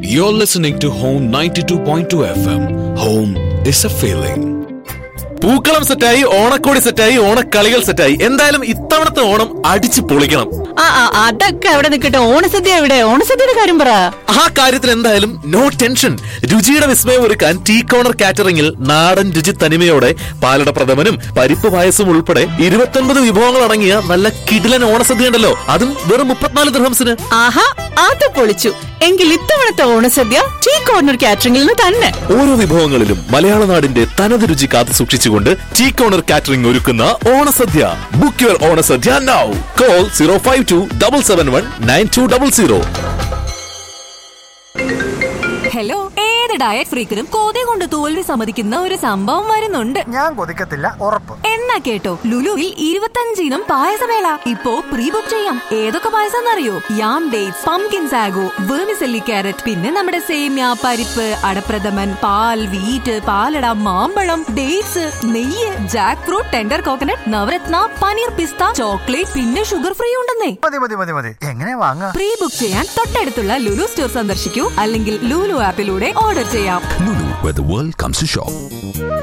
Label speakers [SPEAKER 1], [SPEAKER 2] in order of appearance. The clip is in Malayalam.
[SPEAKER 1] You're listening to Home 92.2 FM. Home is a feeling.
[SPEAKER 2] പൂക്കളം സെറ്റായി ഓണക്കോടി സെറ്റായി ഓണക്കളികൾ സെറ്റായി എന്തായാലും ഇത്തവണത്തെ ഓണം അടിച്ചു പൊളിക്കണം
[SPEAKER 3] ആ ആ, അതൊക്കെ അവിടെ നിൽക്കട്ടെ ഓണസദ്യ എവിടെ ഓണസദ്യയുടെ കാര്യം പറ
[SPEAKER 2] ആ കാര്യത്തിൽ എന്തായാലും നോ ടെൻഷൻ രുചിയുടെ വിസ്മയം ഒരുക്കാൻ ടീ കോണർ കാറ്ററിംഗിൽ നാടൻ രുചി തനിമയോടെ പാലട പ്രഥമനും പരിപ്പ് പായസം ഉൾപ്പെടെ ഇരുപത്തൊൻപത് വിഭവങ്ങൾ അടങ്ങിയ നല്ല കിടിലൻ ഓണസദ്യ ഉണ്ടല്ലോ അതും വെറും മുപ്പത്തിനാല് ദിർഹംസിന്
[SPEAKER 3] ആഹാ അത് പൊളിച്ചു എങ്കിൽ ഇത്തവണത്തെ ഓണസദ്യ ടീ കോർണർ കാറ്ററിംഗിൽ നിന്ന് തന്നെ
[SPEAKER 2] ഓരോ വിഭവങ്ങളിലും മലയാള നാടിന്റെ തനത് രുചി കാത്തു സൂക്ഷിച്ചുകൊണ്ട് ടീ കോണർ കാറ്ററിംഗ് ഒരുക്കുന്ന ഓണസദ്യ ബുക്ക് യുവർ ഓണസദ്യ now call zero five two double seven one nine two double zero
[SPEAKER 4] hello ഏത് ഡയറ്റ് ഫ്രീക്കനും കൊതി കൊണ്ട് തോൽവി സമ്മതിക്കുന്ന ഒരു സംഭവം വരുന്നുണ്ട്
[SPEAKER 5] ഞാൻ കൊതിക്കത്തില്ല ഉറപ്പ്
[SPEAKER 4] എന്നാ കേട്ടോ ലുലുവിൽ ഇരുപത്തഞ്ചിനും പായസമേള ഇപ്പോ പ്രീ ബുക്ക് ചെയ്യാം ഏതൊക്കെ പായസം അറിയോ yam dates pumpkin sago vermicelli carrot പിന്നെ നമ്മുടെ സേമ്യ പരിപ്പ് അടപ്രഥമൻ പാൽ വീറ്റ് പാലട മാമ്പഴം ഡേറ്റ്സ് നെയ്യ് jackfruit tender coconut navratna paneer പിസ്ത ചോക്ലേറ്റ് പിന്നെ ഷുഗർ ഫ്രീ ഉണ്ടെന്നേ
[SPEAKER 5] മതി മതി മതി മതി എങ്ങനെ വാങ്ങാ
[SPEAKER 4] പ്രീ ബുക്ക് ചെയ്യാൻ തൊട്ടടുത്തുള്ള ലുലു സ്റ്റോർ സന്ദർശിക്കൂ അല്ലെങ്കിൽ ലുലു ആപ്പിലൂടെ ഓർഡർ ചെയ്യാം
[SPEAKER 6] Lulu, where the world comes to shop.